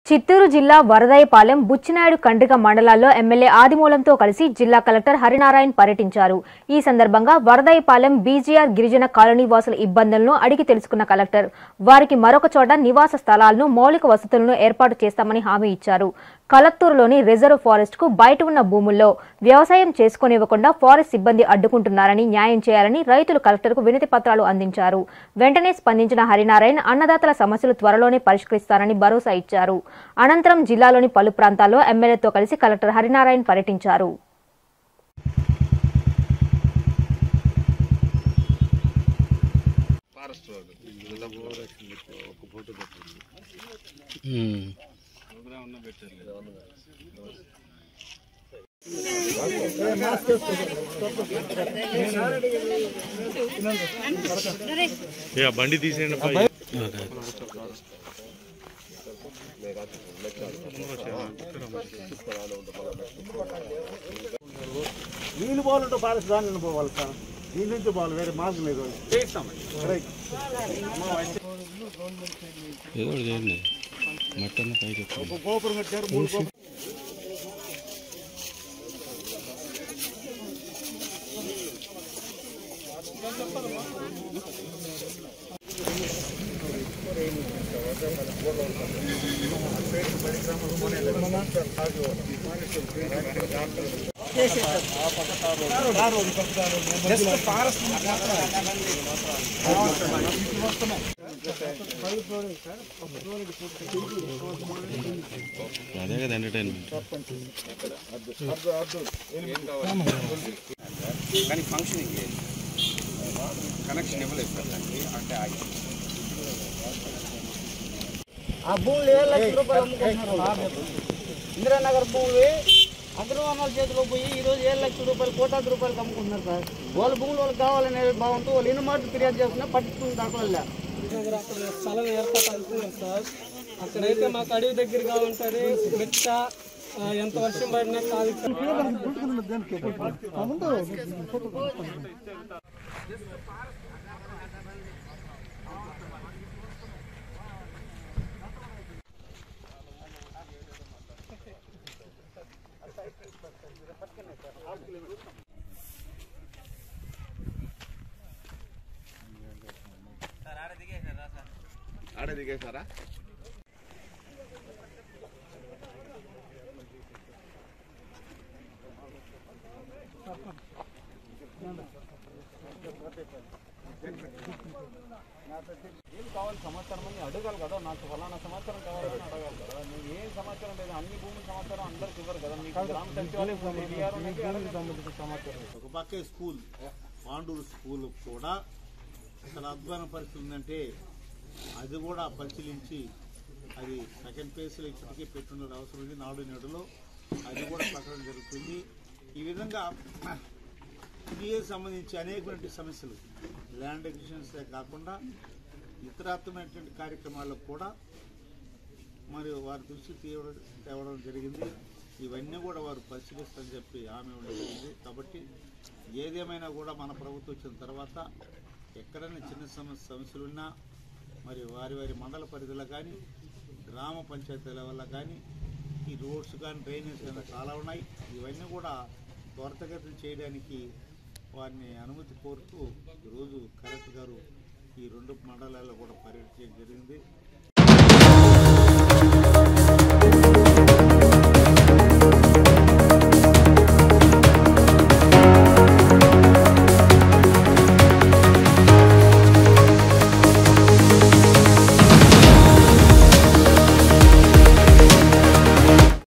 చిత్తూరు జిల్లా వరదయ్యపాలెం బుచ్చినాయుడు కండ్రిక మండలాల్లో ఎమ్మెల్యే ఆదిమూలంతో కలిసి జిల్లా కలెక్టర్ హరినారాయణ పర్యటించారు ఈ సందర్భంగా వరదయ్యపాలెం బీజీఆర్ గిరిజన కాలనీ వాసుల ఇబ్బందులను అడిగి తెలుసుకున్న కలెక్టర్ వారికి మరొక చోట నివాస స్థలాలను మౌలిక వసతులను ఏర్పాటు చేస్తామని హామీ ఇచ్చారు కలత్తూరులోని రిజర్వ్ ఫారెస్ట్ కు బయట ఉన్న భూముల్లో వ్యవసాయం చేసుకునివ్వకుండా ఫారెస్ట్ సిబ్బంది అడ్డుకుంటున్నారని న్యాయం చేయాలని రైతులు కలెక్టర్కు వినతి పత్రాలు అందించారు వెంటనే స్పందించిన హరినారాయణ అన్నదాతల సమస్యలు త్వరలోనే పరిష్కరిస్తారని భరోసా ఇచ్చారు అనంతరం జిల్లాలోని పలు ప్రాంతాల్లో ఎమ్మెల్యేతో కలిసి కలెక్టర్ హరినారాయణ పర్యటించారు ఫారెస్ట్ రోడ్ ప్రోగ్రామ్ ఉన్న పెట్టలేదు ఇక బండి తీసేయండి పై. నీళ్ళు పోవాలంటే ఫారెస్ట్ దాని నుండి పోవాలి సార్ దీని నుంచి పోవాలి వేరే మార్గం లేదు రైట్. ఏదో ఒకటి చేయండి మట్టన్న పైకి ఎత్తండి. ఒక గోపురం కట్టారు మూడు గోపురం అదే కదా ఎంటర్టైన్మెంట్ కానీ ఫంక్షనింగ్ లేదు కనెక్షన్ ఇవ్వలేదు సార్ దానికి అంటే ఆగి ఆ భూములు ఏడు లక్షల రూపాయలు అమ్ముకుంటున్నారు ఇందిరానగర్ భూములు అగ్రవర్ణాల చేతిలో పోయి ఈ రోజు ఏడు లక్షల రూపాయలు కోటాది రూపాయలు అమ్ముకుంటున్నారు సార్ వాళ్ళ భూములు వాళ్ళకి కావాలనే భావంతో వాళ్ళు ఎన్ని మాటలు ఫిర్యాదు చేస్తున్నా పట్టించుకుని దాఖలు అక్కడ స్థలం ఏర్పాటు అనుకున్నాం సార్ అక్కడైతే మాకు అడవి దగ్గరగా ఉంటుంది మెట్ట ఆ, ఎంత వర్షం పడినా కాదు ఆడ దిగేశారా ఏం కావాలి సమాచారం అని అడగాలి కదా నాకు ఫలానా సమాచారం కావాలని అడగాలి కదా నేను ఏం సమాచారం లేదు అన్ని భూముల సమాచారం అందరికి ఇవ్వరు కదా మీకు గ్రామ సచివాలయం సంబంధించిన సమాచారం ఒక పక్కే స్కూల్ పాండూరు స్కూల్ కూడా అసలు అధ్వాన పరిస్థితి ఉందంటే అది కూడా పరిశీలించి అది సెకండ్ ఫేజ్లో ఇప్పటికీ పెట్టున్న అవసరం ఉంది నాడు నేడులో అది కూడా పట్టడం జరుగుతుంది ఈ విధంగా ఇదియే సంబంధించి అనేకటువంటి సమస్యలు ల్యాండ్ ఎక్విషన్సే కాకుండా ఇతరాత్మైనటువంటి కార్యక్రమాలకు కూడా మరి వారి దృష్టికి తేవడం తేవడం జరిగింది ఇవన్నీ కూడా వారు పరిశీలిస్తారని చెప్పి హామీ ఇవ్వడం జరిగింది కాబట్టి ఏదేమైనా కూడా మన ప్రభుత్వం వచ్చిన తర్వాత ఎక్కడైనా చిన్న సమస్య సమస్యలున్నా మరి వారి వారి మండల పరిధిలో కానీ గ్రామ పంచాయతీల వల్ల కానీ ఈ రోడ్స్ కానీ డ్రైనేజ్ కానీ చాలా ఉన్నాయి ఇవన్నీ కూడా త్వరితగతిన చేయడానికి వారిని అనుమతి కోరుతూ ఈరోజు కలెక్టర్ గారు ఈ రెండు మండలాల్లో కూడా పర్యటించడం జరిగింది